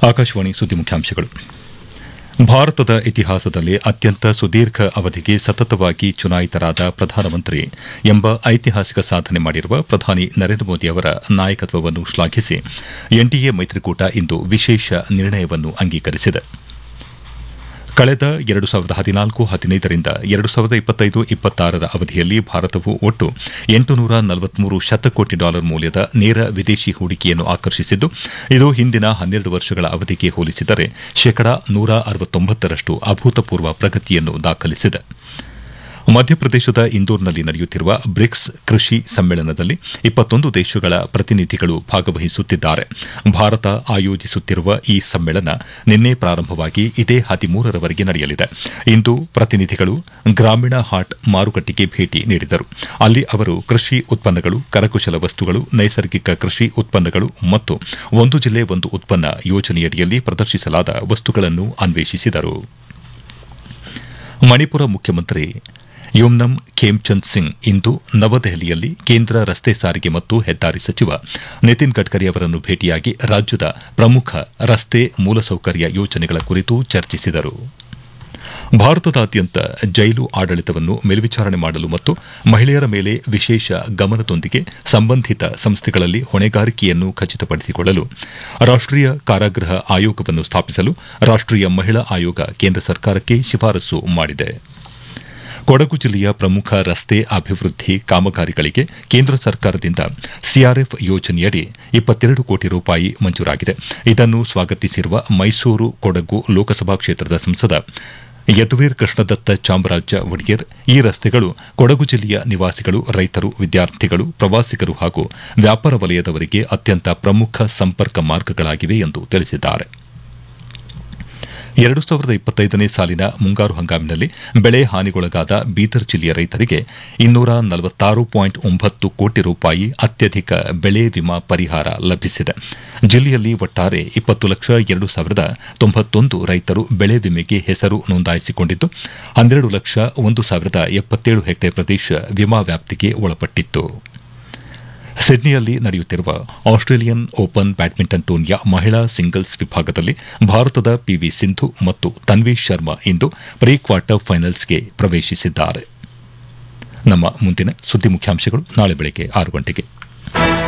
ಆಕಾಶವಾಣಿ ಸುದ್ದಿ ಮುಖ್ಯಾಂಶಗಳು ಭಾರತದ ಇತಿಹಾಸದಲ್ಲೇ ಅತ್ಯಂತ ಸುದೀರ್ಘ ಅವಧಿಗೆ ಸತತವಾಗಿ ಚುನಾಯಿತರಾದ ಪ್ರಧಾನಮಂತ್ರಿ ಎಂಬ ಐತಿಹಾಸಿಕ ಸಾಧನೆ ಮಾಡಿರುವ ಪ್ರಧಾನಿ ನರೇಂದ್ರ ಮೋದಿ ಅವರ ನಾಯಕತ್ವವನ್ನು ಶ್ಲಾಘಿಸಿ ಎನ್ಡಿಎ ಮೈತ್ರಿಕೂಟ ಇಂದು ವಿಶೇಷ ನಿರ್ಣಯವನ್ನು ಅಂಗೀಕರಿಸಿದೆ ಕಳೆದ ಎರಡು ಸಾವಿರದ ಹದಿನಾಲ್ಕು ಹದಿನೈದರಿಂದ ಎರಡು ಸಾವಿರದ ಇಪ್ಪತ್ತೈದು ಇಪ್ಪತ್ತಾರರ ಅವಧಿಯಲ್ಲಿ ಭಾರತವು ಒಟ್ಟು ಎಂಟುನೂರ ನಲವತ್ಮೂರು ಶತಕೋಟಿ ಡಾಲರ್ ಮೌಲ್ಯದ ನೇರ ವಿದೇಶಿ ಹೂಡಿಕೆಯನ್ನು ಆಕರ್ಷಿಸಿದ್ದು ಇದು ಹಿಂದಿನ ಹನ್ನೆರಡು ವರ್ಷಗಳ ಅವಧಿಗೆ ಹೋಲಿಸಿದರೆ ಶೇಕಡಾ ನೂರ ಅರವತ್ತೊಂಬತ್ತರಷ್ಟು ಅಭೂತಪೂರ್ವ ಪ್ರಗತಿಯನ್ನು ದಾಖಲಿಸಿದೆ ಮಧ್ಯಪ್ರದೇಶದ ಇಂದೋರ್ನಲ್ಲಿ ನಡೆಯುತ್ತಿರುವ ಬ್ರಿಕ್ಸ್ ಕೃಷಿ ಸಮ್ಮೇಳನದಲ್ಲಿ ಇಪ್ಪತ್ತೊಂದು ದೇಶಗಳ ಪ್ರತಿನಿಧಿಗಳು ಭಾಗವಹಿಸುತ್ತಿದ್ದಾರೆ ಭಾರತ ಆಯೋಜಿಸುತ್ತಿರುವ ಈ ಸಮ್ಮೇಳನ ನಿನ್ನೆ ಪ್ರಾರಂಭವಾಗಿ ಇದೇ ಹದಿಮೂರರವರೆಗೆ ನಡೆಯಲಿದೆ ಇಂದು ಪ್ರತಿನಿಧಿಗಳು ಗ್ರಾಮೀಣ ಹಾಟ್ ಮಾರುಕಟ್ಟೆಗೆ ಭೇಟಿ ನೀಡಿದರು ಅಲ್ಲಿ ಅವರು ಕೃಷಿ ಉತ್ಪನ್ನಗಳು ಕರಕುಶಲ ವಸ್ತುಗಳು ನೈಸರ್ಗಿಕ ಕೃಷಿ ಉತ್ಪನ್ನಗಳು ಮತ್ತು ಒಂದು ಜಿಲ್ಲೆ ಒಂದು ಉತ್ಪನ್ನ ಯೋಜನೆಯಡಿಯಲ್ಲಿ ಪ್ರದರ್ಶಿಸಲಾದ ವಸ್ತುಗಳನ್ನು ಅನ್ವೇಷಿಸಿದರು ಮಣಿಪುರ ಮುಖ್ಯಮಂತ್ರಿ ಯುಮ್ನಂ ಖೇಮ್ಚಂದ್ ಸಿಂಗ್ ಇಂದು ನವದೆಹಲಿಯಲ್ಲಿ ಕೇಂದ್ರ ರಸ್ತೆ ಸಾರಿಗೆ ಮತ್ತು ಹೆದ್ದಾರಿ ಸಚಿವ ನಿತಿನ್ ಗಡ್ಕರಿ ಅವರನ್ನು ಭೇಟಿಯಾಗಿ ರಾಜ್ಯದ ಪ್ರಮುಖ ರಸ್ತೆ ಮೂಲಸೌಕರ್ಯ ಯೋಜನೆಗಳ ಕುರಿತು ಚರ್ಚಿಸಿದರು ಭಾರತದಾದ್ಯಂತ ಜೈಲು ಆಡಳಿತವನ್ನು ಮೇಲ್ವಿಚಾರಣೆ ಮಾಡಲು ಮತ್ತು ಮಹಿಳೆಯರ ಮೇಲೆ ವಿಶೇಷ ಗಮನದೊಂದಿಗೆ ಸಂಬಂಧಿತ ಸಂಸ್ಥೆಗಳಲ್ಲಿ ಹೊಣೆಗಾರಿಕೆಯನ್ನು ಖಚಿತಪಡಿಸಿಕೊಳ್ಳಲು ರಾಷ್ಟೀಯ ಕಾರಾಗೃಹ ಆಯೋಗವನ್ನು ಸ್ಥಾಪಿಸಲು ರಾಷ್ಟೀಯ ಮಹಿಳಾ ಆಯೋಗ ಕೇಂದ್ರ ಸರ್ಕಾರಕ್ಕೆ ಶಿಫಾರಸು ಮಾಡಿದೆ ಕೊಡಗು ಜಿಲ್ಲೆಯ ಪ್ರಮುಖ ರಸ್ತೆ ಅಭಿವೃದ್ಧಿ ಕಾಮಗಾರಿಗಳಿಗೆ ಕೇಂದ್ರ ಸರ್ಕಾರದಿಂದ ಸಿಆರ್ಎಫ್ ಯೋಜನೆಯಡಿ ಇಪ್ಪತ್ತೆರಡು ಕೋಟಿ ರೂಪಾಯಿ ಮಂಜೂರಾಗಿದೆ ಇದನ್ನು ಸ್ವಾಗತಿಸಿರುವ ಮೈಸೂರು ಕೊಡಗು ಲೋಕಸಭಾ ಕ್ಷೇತ್ರದ ಸಂಸದ ಯದುವೀರ್ ಕೃಷ್ಣದತ್ತ ಚಾಮರಾಜ ಒಡೆಯರ್ ಈ ರಸ್ತೆಗಳು ಕೊಡಗು ಜಿಲ್ಲೆಯ ನಿವಾಸಿಗಳು ರೈತರು ವಿದ್ಯಾರ್ಥಿಗಳು ಪ್ರವಾಸಿಗರು ಹಾಗೂ ವ್ಯಾಪಾರ ವಲಯದವರಿಗೆ ಅತ್ಯಂತ ಪ್ರಮುಖ ಸಂಪರ್ಕ ಮಾರ್ಗಗಳಾಗಿವೆ ಎಂದು ತಿಳಿಸಿದ್ದಾರೆ ಎರಡು ಸಾವಿರದ ಇಪ್ಪತ್ತೈದನೇ ಸಾಲಿನ ಮುಂಗಾರು ಹಂಗಾಮಿನಲ್ಲಿ ಬೆಳೆ ಹಾನಿಗೊಳಗಾದ ಬೀದರ್ ಜಿಲ್ಲೆಯ ರೈತರಿಗೆ ಇನ್ನೂರ ನಲವತ್ತಾರು ಪಾಯಿಂಟ್ ಒಂಬತ್ತು ಕೋಟಿ ರೂಪಾಯಿ ಅತ್ಯಧಿಕ ಬೆಳೆ ವಿಮಾ ಪರಿಹಾರ ಲಭಿಸಿದೆ ಜಿಲ್ಲೆಯಲ್ಲಿ ಒಟ್ಟಾರೆ ಇಪ್ಪತ್ತು ಲಕ್ಷ ಎರಡು ಸಾವಿರದ ತೊಂಬತ್ತೊಂದು ರೈತರು ಬೆಳೆ ವಿಮೆಗೆ ಹೆಸರು ನೋಂದಾಯಿಸಿಕೊಂಡಿದ್ದು ಹನ್ನೆರಡು ಲಕ್ಷ ಒಂದು ಸಾವಿರದ ಎಪ್ಪತ್ತೇಳು ಹೆಕ್ಟೇರ್ ಪ್ರದೇಶ ವಿಮಾ ವ್ಯಾಪ್ತಿಗೆ ಒಳಪಟ್ಟಿತ್ತು ಸಿಡ್ನಿಯಲ್ಲಿ ನಡೆಯುತ್ತಿರುವ ಆಸ್ಟ್ರೇಲಿಯನ್ ಓಪನ್ ಬ್ಯಾಡ್ಮಿಂಟನ್ ಟೂರ್ನಿಯ ಮಹಿಳಾ ಸಿಂಗಲ್ಸ್ ವಿಭಾಗದಲ್ಲಿ ಭಾರತದ ಪಿವಿ ಸಿಂಧು ಮತ್ತು ತನ್ವಿ ಶರ್ಮಾ ಇಂದು ಪ್ರೀ ಕ್ವಾರ್ಟರ್ ಫೈನಲ್ಸ್ಗೆ ಪ್ರವೇಶಿಸಿದ್ದಾರೆ ನಮ್ಮ ಮುಂದಿನ ಸುದ್ದಿ ಮುಖ್ಯಾಂಶಗಳು ನಾಳೆ ಬೆಳಗ್ಗೆ ಆರು ಗಂಟೆಗೆ